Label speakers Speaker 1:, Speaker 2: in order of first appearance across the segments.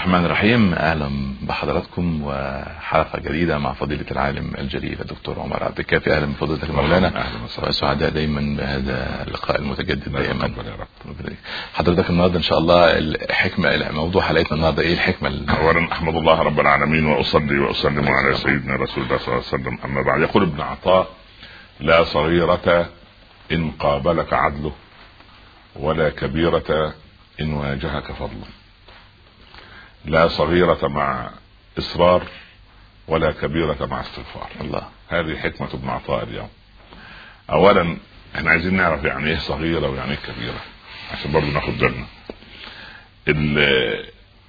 Speaker 1: الرحمن الرحيم اهلا بحضراتكم وحلقه جديده مع فضيله العالم الجليل الدكتور عمر عبد الكافي اهلا بفضيلتك مولانا
Speaker 2: اهلا وسهلا
Speaker 1: وسعداء دائما بهذا اللقاء المتجدد دائما
Speaker 2: ربنا يا رب
Speaker 1: حضرتك النهارده ان شاء الله الحكمه موضوع حلقتنا النهارده ايه الحكمه ال-
Speaker 2: اولا احمد الله رب العالمين واصلي واسلم على سيدنا رسول الله صلى الله عليه وسلم اما بعد يقول ابن عطاء لا صغيرة ان قابلك عدله ولا كبيرة ان واجهك فضله لا صغيرة مع اصرار ولا كبيرة مع استغفار
Speaker 1: الله
Speaker 2: هذه حكمة ابن عطاء اليوم اولا احنا عايزين نعرف يعني ايه صغيرة ويعني ايه كبيرة عشان برضه ناخد بالنا ال-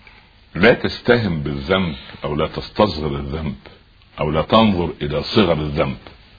Speaker 2: لا تستهن بالذنب او لا تستصغر الذنب او لا تنظر الى صغر الذنب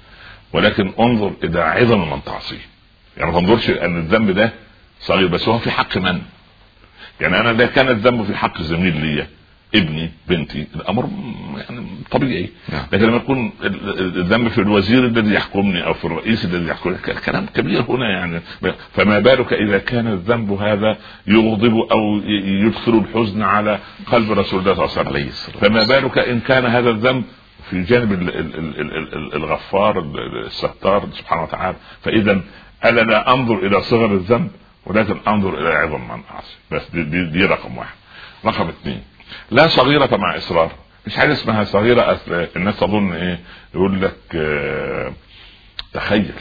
Speaker 2: ولكن انظر الى عظم من تعصيه يعني ما تنظرش ان الذنب ده صغير بس هو في حق من يعني انا ده كان الذنب في حق زميل ليا ابني بنتي الامر م- يعني طبيعي
Speaker 1: نعم.
Speaker 2: لكن لما يكون ال- ال- الذنب في الوزير الذي يحكمني او في الرئيس الذي يحكمني ك- كلام كبير هنا يعني فما بالك اذا كان الذنب هذا يغضب او ي- يدخل الحزن على قلب رسول الله صلى الله عليه
Speaker 1: عليه
Speaker 2: وسلم
Speaker 1: الصلاه
Speaker 2: فما بالك ان كان هذا الذنب في جانب ال- ال- ال- ال- ال- الغفار ال- الستار سبحانه وتعالى فاذا انا لا انظر الى صغر الذنب ولكن انظر الى عظم من اعصي بس دي, دي, دي رقم واحد رقم اثنين لا صغيرة مع اصرار مش حاجة اسمها صغيرة أصل الناس تظن ايه يقول لك آه، تخيل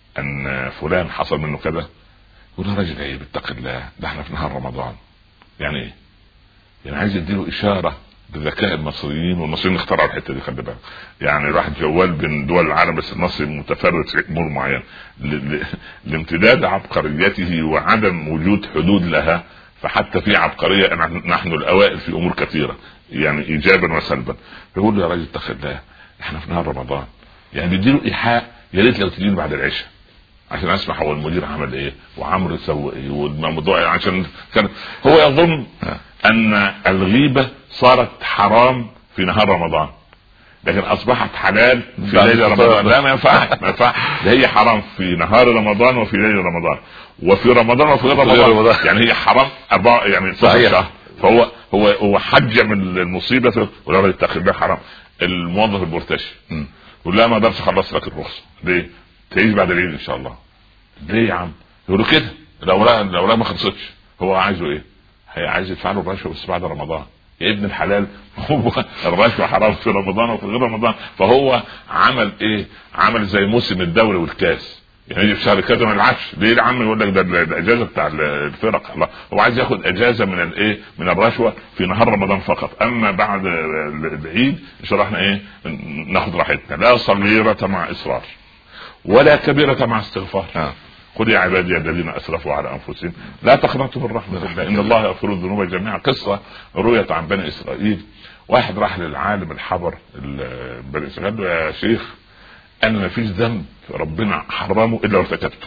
Speaker 2: ان فلان حصل منه كذا يقول يا راجل عيب اتق الله ده احنا في نهار رمضان يعني ايه؟ يعني عايز يديله اشاره بذكاء المصريين والمصريين اخترعوا الحته دي خلي بالك يعني الواحد جوال بين دول العالم بس المصري متفرد في امور معينه ل- ل- لامتداد عبقريته وعدم وجود حدود لها فحتى في عبقريه نحن- نحن الاوائل في امور كثيره يعني ايجابا وسلبا فيقول له يا راجل اتق الله احنا في نهار رمضان يعني بيديله ايحاء يا ريت لو تجيله بعد العشاء عشان اسمع هو المدير عمل ايه وعمرو سوى ايه والموضوع عشان كان هو يظن ان الغيبه صارت حرام في نهار رمضان لكن اصبحت حلال في
Speaker 1: بعد
Speaker 2: ليل
Speaker 1: الفطار.
Speaker 2: رمضان لا ما ينفعش ما ينفعش ده هي حرام في نهار رمضان وفي ليل رمضان وفي رمضان وفي غير
Speaker 1: وفي غير
Speaker 2: رمضان
Speaker 1: رمضان.
Speaker 2: يعني هي حرام أربعة يعني
Speaker 1: صحيح.
Speaker 2: شهر فهو هو هو حجم المصيبه ولا يتخذ ده حرام الموظف المرتشي
Speaker 1: مم.
Speaker 2: يقول لا ما اقدرش اخلص لك الرخصه ليه؟ تعيش بعد العيد ان شاء الله ليه يا عم؟ يقولوا كده الاوراق الاوراق ما خلصتش هو عايزه ايه؟ هي عايز يدفع له الرشوه بس بعد رمضان يا ابن الحلال هو الرشوه حرام في رمضان وفي غير رمضان فهو عمل ايه؟ عمل زي موسم الدوري والكاس يعني يجي في شهر كذا ما يلعبش ليه يا عم يقول لك ده ده الاجازه بتاع الفرق الله هو عايز ياخد اجازه من الايه من الرشوه في نهار رمضان فقط اما بعد العيد ان شاء الله احنا ايه ناخد راحتنا لا صغيره مع اصرار ولا كبيره مع استغفار
Speaker 1: آه.
Speaker 2: قل يا عبادي الذين اسرفوا على انفسهم لا تقنطوا من رحمه الله ان الله يغفر الذنوب جميعا قصه رويت عن بني اسرائيل واحد راح للعالم الحبر ال- بني اسرائيل قال له يا شيخ انا ما فيش ذنب ربنا حرمه الا وارتكبته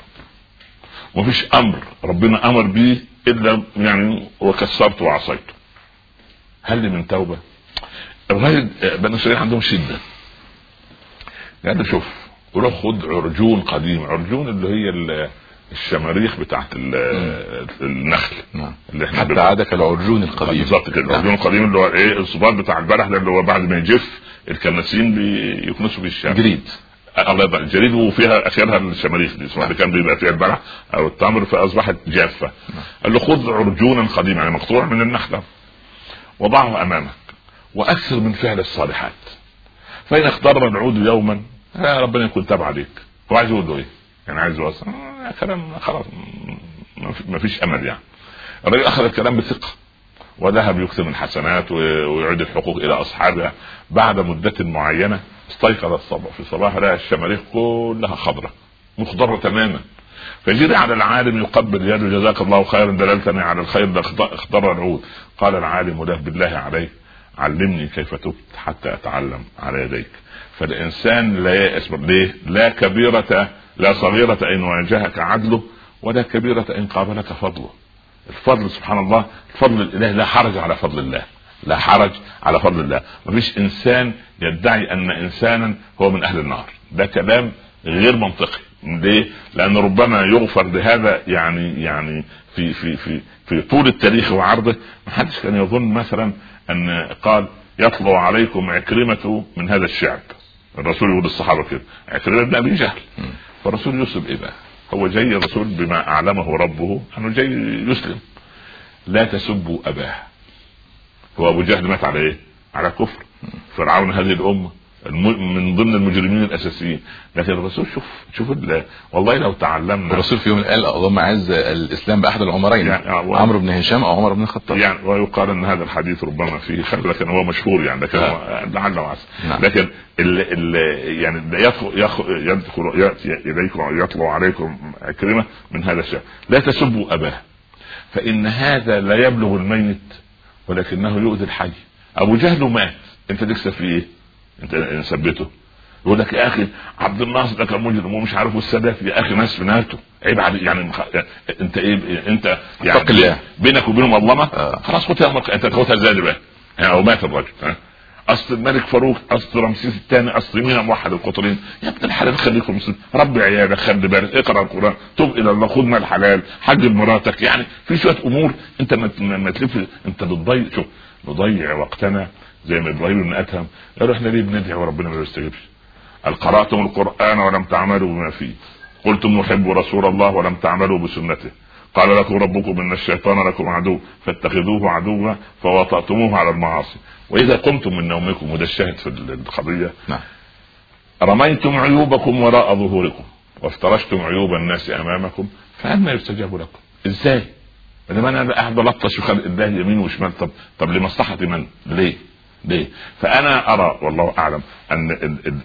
Speaker 2: ومفيش امر ربنا امر به الا يعني وكسرته وعصيته هل لي من توبه الراجل بني اسرائيل عندهم شده قال له شوف روح خد عرجون قديم عرجون اللي هي ال- الشماريخ بتاعت ال- النخل
Speaker 1: نعم
Speaker 2: اللي احنا
Speaker 1: حتى
Speaker 2: بن-
Speaker 1: عادك العرجون القديم
Speaker 2: بالظبط كده العرجون القديم اللي هو ايه الصباط بتاع البلح ده اللي هو بعد ما يجف الكناسين بيكنسوا بيه الشام
Speaker 1: جريد
Speaker 2: الله يبارك الجريد وفيها اخرها الشماريخ دي اسمها اللي كان بيبقى فيها البلح او التمر فاصبحت جافه قال له خذ عرجونا قديما يعني مقطوع من النخله وضعه امامك واكثر من فعل الصالحات فان اختار العود يوما يا ربنا يكون تاب عليك هو عايز يقول له ايه؟ يعني عايز يوصل آه كلام خلاص ما في- ما فيش امل يعني الراجل اخذ الكلام بثقه وذهب يكتب الحسنات و- ويعيد الحقوق الى اصحابها بعد مده معينه استيقظ الصبح في صباح لقى الشماريخ كلها خضراء مخضره تماما فجري على العالم يقبل يده جزاك الله خيرا دللتني على الخير ده اخض- اخضر العود قال العالم له بالله عليك علمني كيف تبت حتى اتعلم على يديك فالانسان لا يأس ليه لا كبيرة لا صغيرة ان واجهك عدله ولا كبيرة ان قابلك فضله الفضل سبحان الله فضل الاله لا حرج على فضل الله لا حرج على فضل الله مفيش انسان يدعي ان انسانا هو من اهل النار ده كلام غير منطقي ليه؟ لان ربما يغفر بهذا يعني يعني في في في في طول التاريخ وعرضه ما حدش كان يظن مثلا ان قال يطلع عليكم عكرمة من هذا الشعب الرسول يقول للصحابة كده عكرمة بن ابي جهل فالرسول يوسف ايه بقى هو جاي الرسول بما اعلمه ربه انه جاي يسلم لا تسبوا اباه هو ابو جهل مات على ايه على كفر فرعون هذه الامه من ضمن المجرمين الاساسيين لكن الرسول شوف شوف والله لو تعلمنا
Speaker 1: الرسول في يوم قال اللهم اعز الاسلام باحد العمرين يعني عمرو بن هشام او عمر بن الخطاب
Speaker 2: يعني ويقال ان هذا الحديث ربما فيه خير لكن هو مشهور يعني لكن آه. لعل وعسى نعم. لكن ال ال يعني يدخل يدخل ياتي اليكم يطلع عليكم عكرمه من هذا الشيء لا تسبوا اباه فان هذا لا يبلغ الميت ولكنه يؤذي الحي ابو جهل مات انت تكسب فيه ايه؟ انت ثبته يقول لك يا اخي عبد الناصر ده كان مجرم ومش عارف السادات يا اخي ناس في نارته عيب عليك يعني مخ... انت ايه انت يعني بينك وبينه مظلمه آه. خلاص خدها مق... انت تاخدها ازاي بقى يعني او مات الراجل ها اصل الملك فاروق اصل رمسيس الثاني اصل مين موحد القطرين يا ابن الحلال خليكم مسلم ربي عيالك خلي بالك اقرا القران تب الى الله خذ مال حلال حج مراتك يعني في شويه امور انت ما تلف انت بتضيع شوف نضيع وقتنا زي ما ابراهيم بن ادهم قالوا احنا ليه بندعي وربنا ما بيستجيبش قال قراتم القران ولم تعملوا بما فيه قلتم نحب رسول الله ولم تعملوا بسنته قال لكم ربكم ان الشيطان لكم عدو فاتخذوه عدوا فوطأتموه على المعاصي واذا قمتم من نومكم وده الشاهد في القضيه نعم رميتم عيوبكم وراء ظهوركم وافترشتم عيوب الناس امامكم فأما يستجاب لكم ازاي؟ انما انا قاعد بلطش في خلق الله يمين وشمال طب طب لمصلحه من؟ ليه؟ ليه؟ فانا ارى والله اعلم ان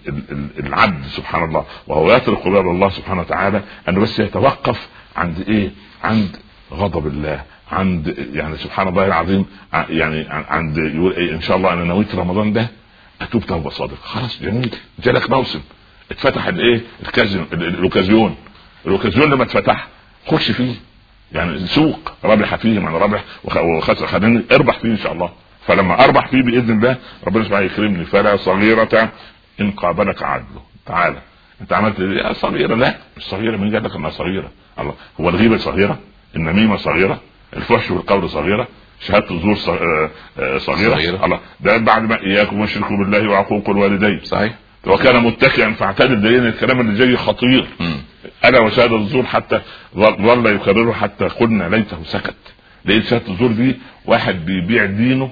Speaker 2: العبد سبحان الله وهو يترك باب الله سبحانه وتعالى انه بس يتوقف عند ايه؟ عند غضب الله عند يعني سبحان الله العظيم يعني عند يقول إيه ان شاء الله انا نويت رمضان ده اتوب توبه صادقه خلاص جميل جالك موسم اتفتح الايه؟ الكازيون الاوكازيون الاوكازيون لما اتفتح خش فيه يعني سوق ربح فيه من ربح وخسر خليني اربح فيه ان شاء الله فلما اربح فيه باذن الله ربنا سبحانه يكرمني فلا صغيرة ان قابلك عدله تعالى انت عملت ايه صغيرة لا مش صغيرة مين قال لك انها صغيرة الله هو الغيبة صغيرة النميمة صغيرة الفحش والقول صغيرة شهادة الزور صغيرة, صغيرة. الله ده بعد ما اياكم واشركوا بالله وعقوق الوالدين
Speaker 1: صحيح
Speaker 2: وكان متكئا فاعتدل دليل الكلام اللي جاي خطير انا وشهادة الزور حتى ظل يكرره حتى قلنا ليته سكت لقيت شهادة الزور دي واحد بيبيع دينه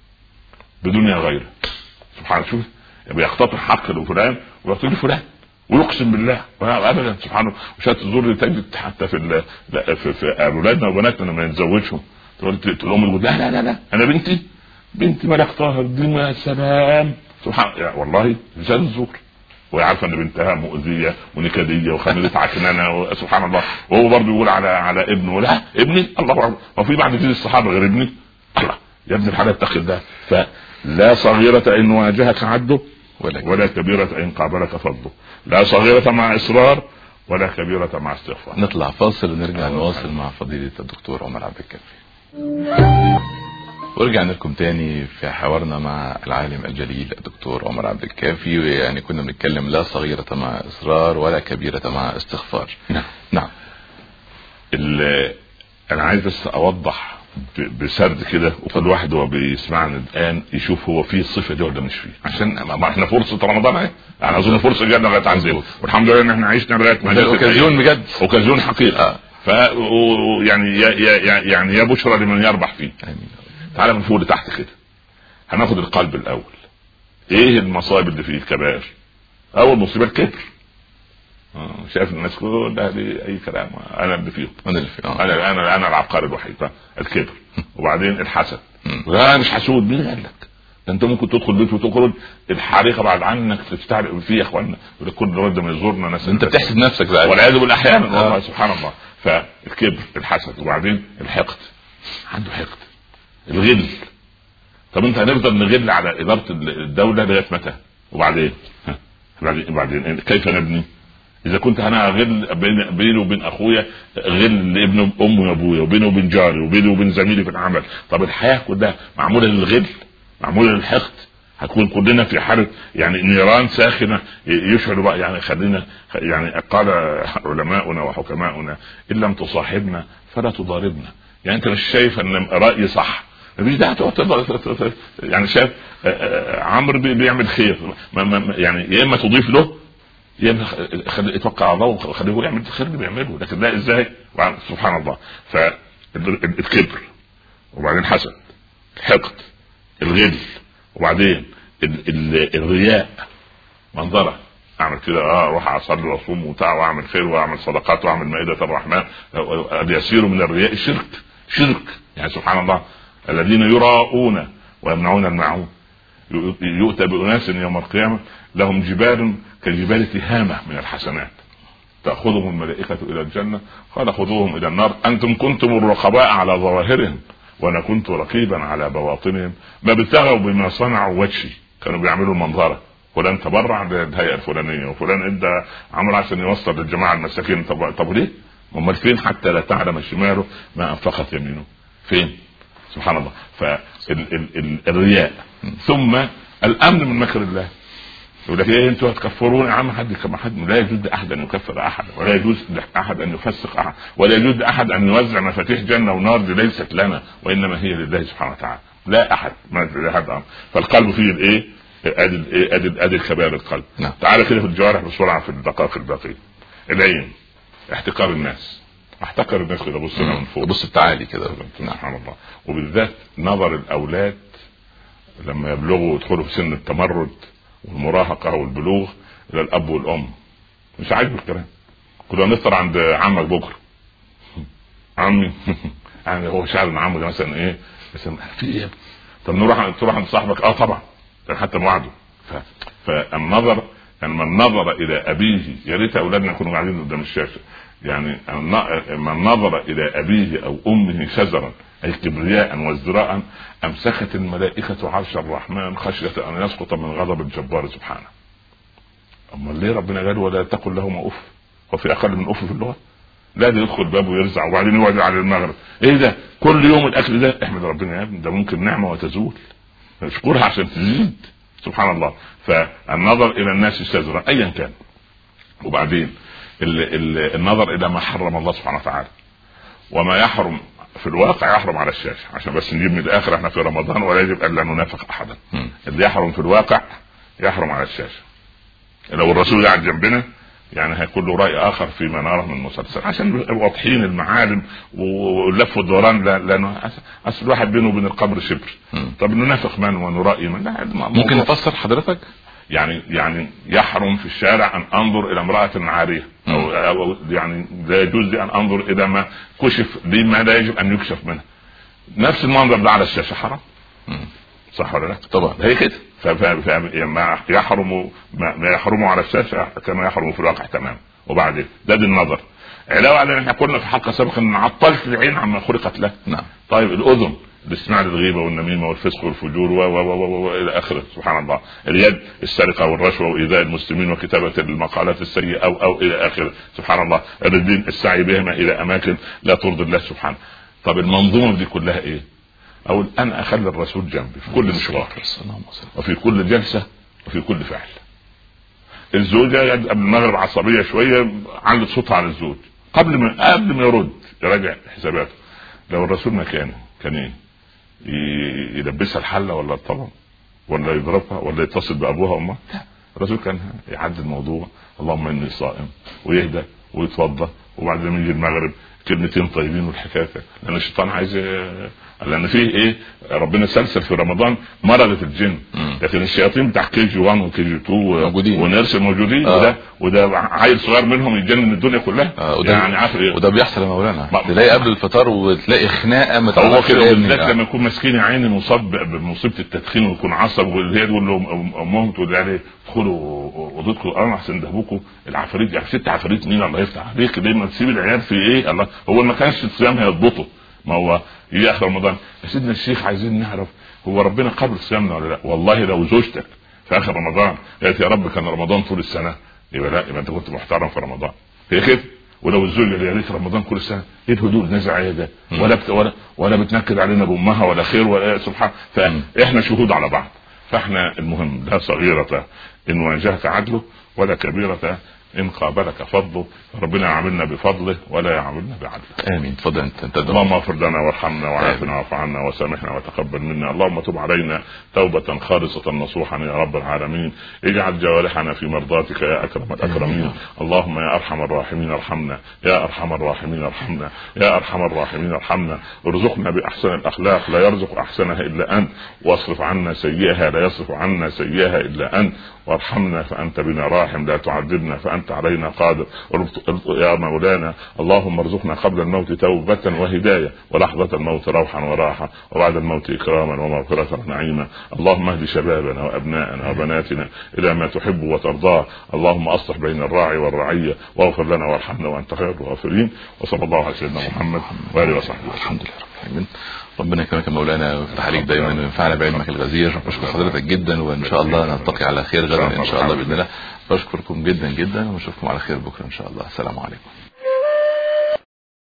Speaker 2: بدنيا غيره سبحان شوف بيقتطع حق لفلان ويعطيه لفلان ويقسم بالله ابدا سبحانه وشهاده الزور تجد حتى في لا في, في اولادنا وبناتنا لما نتزوجهم تقول الام تقول لا لا لا لا انا بنتي بنتي ملك طاهر دي ما سلام سبحان يعني والله شهاده الزور وهي عارفه ان بنتها مؤذيه ونكديه وخميره عكنانه سبحان الله وهو برضه يقول على على ابنه لا ابني الله اكبر وفي بعد كده الصحابه غير ابني الله يا ابن الحلال اتق الله لا صغيرة إن واجهك عده ولا كبيرة إن قابلك فضله لا صغيرة مع إصرار ولا كبيرة مع استغفار
Speaker 1: نطلع فاصل ونرجع نواصل مع فضيلة الدكتور عمر عبد الكافي ورجعنا لكم تاني في حوارنا مع العالم الجليل الدكتور عمر عبد الكافي يعني كنا بنتكلم لا صغيرة مع إصرار ولا كبيرة مع استغفار
Speaker 2: نعم نعم أنا عايز بس أوضح بسرد كده وكل واحد هو بيسمعنا الان يشوف هو فيه الصفه دي ولا مش فيه عشان ما احنا فرصه رمضان اهي يعني اظن فرصه جايه لغايه عندنا والحمد لله ان احنا عشنا لغايه
Speaker 1: ما اوكازيون بجد
Speaker 2: اوكازيون حقيقه آه. ف يعني يا يا يعني يا بشرى لمن يربح فيه تعالى من فوق لتحت كده هناخد القلب الاول ايه المصائب اللي فيه الكبائر اول مصيبه الكبر آه، شايف الناس كلها دي اي كلام انا اللي فيهم
Speaker 1: انا اللي فيهم
Speaker 2: انا انا انا العبقري الوحيد الكبر وبعدين الحسد لا مش حسود مين قال لك ده انت ممكن تدخل بيت وتخرج الحريقه بعد عنك تستعرق فيه يا اخوانا كل رد ما يزورنا ناس
Speaker 1: انت بتحسد نفسك بقى
Speaker 2: والعياذ بالله احيانا والله سبحان الله فالكبر الحسد وبعدين الحقد عنده حقد الغل طب انت هنفضل نغل على اداره الدوله لغايه متى وبعدين بعدين بعدين كيف نبني اذا كنت انا غل بيني وبين اخويا غل لابن امي وابويا وبيني وبين جاري وبيني وبين زميلي في العمل طب الحياه كلها معموله للغل معموله للحقد هتكون كلنا في حاله يعني نيران ساخنه يشعر بقى يعني خلينا يعني قال علماؤنا وحكماؤنا ان لم تصاحبنا فلا تضاربنا يعني انت مش شايف ان رايي صح مفيش داعي يعني شايف آه، آه، عمرو بيعمل خير ما ما يعني يا اما تضيف له يا اما خليه يتوقع على الله وخليه هو يعمل الخير اللي بيعمله لكن لا ازاي سبحان الله فالكبر وبعدين حسد الحقد الغل وبعدين ال ال الرياء منظره اعمل كده اه اروح اصلي واصوم وبتاع واعمل خير واعمل صدقات واعمل مائده الرحمن يسير من الرياء شرك شرك يعني سبحان الله الذين يراءون ويمنعون الماعون يؤتى بأناس يوم القيامة لهم جبال كجبال تهامة من الحسنات تأخذهم الملائكة إلى الجنة قال خذوهم إلى النار أنتم كنتم الرقباء على ظواهرهم وأنا كنت رقيبا على بواطنهم ما ابتغوا بما صنعوا وجهي كانوا بيعملوا المنظرة فلان تبرع للهيئة الفلانية وفلان ادى عمل عشان يوصل للجماعة المساكين طب, طب ليه؟ امال فين حتى لا تعلم شماله ما انفقت يمينه فين سبحان الله فالرياء ثم الامن من مكر الله يقول لك ايه انتوا هتكفرون يا عم حد كما حد لا يجوز لاحد ان يكفر احد ولا يجوز لاحد ان يفسق احد ولا يجوز لاحد ان يوزع مفاتيح جنه ونار دي ليست لنا وانما هي لله سبحانه وتعالى لا احد ما لاحد فالقلب فيه الايه ادي الايه ادي ادي الكبائر القلب نعم. تعالى كده في الجوارح بسرعه في الدقائق الباقيه العين احتقار الناس احتقر الناس كده بص من فوق
Speaker 1: بص التعالي كده
Speaker 2: سبحان الله وبالذات نظر الاولاد لما يبلغوا ويدخلوا في سن التمرد والمراهقه والبلوغ الى الاب والام مش عاجب الكلام كنا نفطر عند عمك بكره عمي يعني هو شعر ان عمه مثلا ايه مثلا في ايه طب نروح تروح عند صاحبك اه طبعا حتى موعده فالنظر يعني من نظر الى ابيه يا ريت اولادنا يكونوا قاعدين قدام الشاشه يعني من نظر الى ابيه او امه شزرا اي كبرياء وازدراء امسكت الملائكه عرش الرحمن خشيه ان يسقط من غضب الجبار سبحانه اما ليه ربنا قال ولا تقل لهما اف وفي اقل من اف في اللغه لا ده يدخل باب ويرزع وبعدين يقعد على المغرب ايه ده كل يوم الاكل ده احمد ربنا يا ابني ده ممكن نعمه وتزول اشكرها عشان تزيد سبحان الله فالنظر الى الناس شزرا ايا كان وبعدين النظر الى ما حرم الله سبحانه وتعالى وما يحرم في الواقع يحرم على الشاشه عشان بس نجيب من الاخر احنا في رمضان ولا يجب الا ننافق احدا اللي يحرم في الواقع يحرم على الشاشه لو الرسول قاعد جنبنا يعني هيكون له راي اخر فيما نراه من المسلسل عشان واضحين المعالم واللف والدوران لانه اصل الواحد بينه وبين القبر شبر طب ننافق من ونرائي من لا
Speaker 1: ممكن نفسر حضرتك
Speaker 2: يعني يعني يحرم في الشارع ان انظر الى امراه عاريه او, أو يعني لا يجوز لي ان انظر الى ما كشف لي ما لا يجب ان يكشف منه نفس المنظر ده على الشاشه حرام صح ولا لا؟
Speaker 1: طبعا
Speaker 2: هي كده ما يحرم ما يحرم على الشاشه كما يحرم في الواقع تماما وبعدين ده دي النظر علاوه على ان احنا قلنا في حلقه سابقه ان عطلت العين عما خلقت له
Speaker 1: نعم
Speaker 2: طيب الاذن الاستماع للغيبه والنميمه والفسق والفجور و و و و الى اخره سبحان الله اليد السرقه والرشوه وايذاء المسلمين وكتابه المقالات السيئه او او الى اخره سبحان الله الدين السعي بهما الى اماكن لا ترضي الله سبحانه طب المنظومه دي كلها ايه؟ اقول انا اخلي الرسول جنبي في كل مشوار وفي كل جلسه وفي كل فعل الزوجه قبل المغرب عصبيه شويه علت صوتها على الزوج قبل ما قبل ما يرد يراجع حساباته لو الرسول مكانه كان ايه؟ يلبسها الحله ولا الطبق ولا يضربها ولا يتصل بابوها وامها لا الرسول كان يعدي الموضوع اللهم اني صائم ويهدى ويتوضا وبعد ما يجي المغرب كلمتين طيبين والحكايه لان الشيطان عايز لان فيه ايه ربنا سلسل في رمضان مرضت الجن لكن الشياطين بتاع كي جي 1 وكي جي 2 موجودين ونرس موجودين آه. وده وده عيل صغير منهم يتجنن الدنيا كلها
Speaker 1: آه وده يعني عارف ايه وده بيحصل يا مولانا تلاقي قبل الفطار وتلاقي خناقه
Speaker 2: هو كده بالذات لما يكون مسكين يا عيني مصاب بمصيبه التدخين ويكون عصب وهي تقول له امهم تقول عليه ادخلوا اوضتكم اه احسن ده ابوكم العفاريت يعني ست عفاريت مين الله يفتح عليك ليه ما تسيب العيال في ايه الله هو ما كانش الصيام هيضبطه ما هو يجي اخر رمضان يا سيدنا الشيخ عايزين نعرف هو ربنا قبل صيامنا ولا لا والله لو زوجتك في اخر رمضان قالت يا رب كان رمضان طول السنه يبقى لا يبقى انت كنت محترم في رمضان هي كده ولو الزوج قال يا ريت رمضان كل سنه ايه الهدوء نزع ايه ده ولا بت ولا ولا بتنكد علينا بامها ولا خير ولا سبحان فاحنا شهود على بعض فاحنا المهم لا صغيرة ان واجهت عدله ولا كبيرة ان قابلك فضله ربنا يعاملنا بفضله ولا يعاملنا بعدله
Speaker 1: امين تفضل انت انت
Speaker 2: اللهم اغفر لنا وارحمنا وعافنا واعف عنا وسامحنا وتقبل منا اللهم تب علينا توبة خالصة نصوحا يا رب العالمين اجعل جوارحنا في مرضاتك يا اكرم الاكرمين اللهم يا ارحم الراحمين ارحمنا يا ارحم الراحمين ارحمنا يا ارحم الراحمين ارحمنا ارزقنا باحسن الاخلاق لا يرزق احسنها الا انت واصرف عنا سيئها لا يصرف عنا سيئها الا انت وارحمنا فانت بنا راحم لا تعذبنا فانت علينا قادر يا مولانا اللهم ارزقنا قبل الموت توبة وهداية ولحظة الموت روحا وراحة وبعد الموت اكراما ومغفرة ونعيما اللهم اهد شبابنا وابناءنا وبناتنا الى ما تحب وترضاه اللهم اصلح بين الراعي والرعية واغفر لنا وارحمنا وانت خير الغافرين وصلى الله على سيدنا محمد واله وصحبه
Speaker 1: الحمد لله رب العالمين ربنا يكرمك يا مولانا ويفتح عليك دايما وينفعنا بعلمك الغزير بشكر حضرتك جدا وان شاء الله نلتقي على خير غدا ان شاء الله باذن الله بشكركم جدا جدا ونشوفكم على خير بكره ان شاء الله السلام عليكم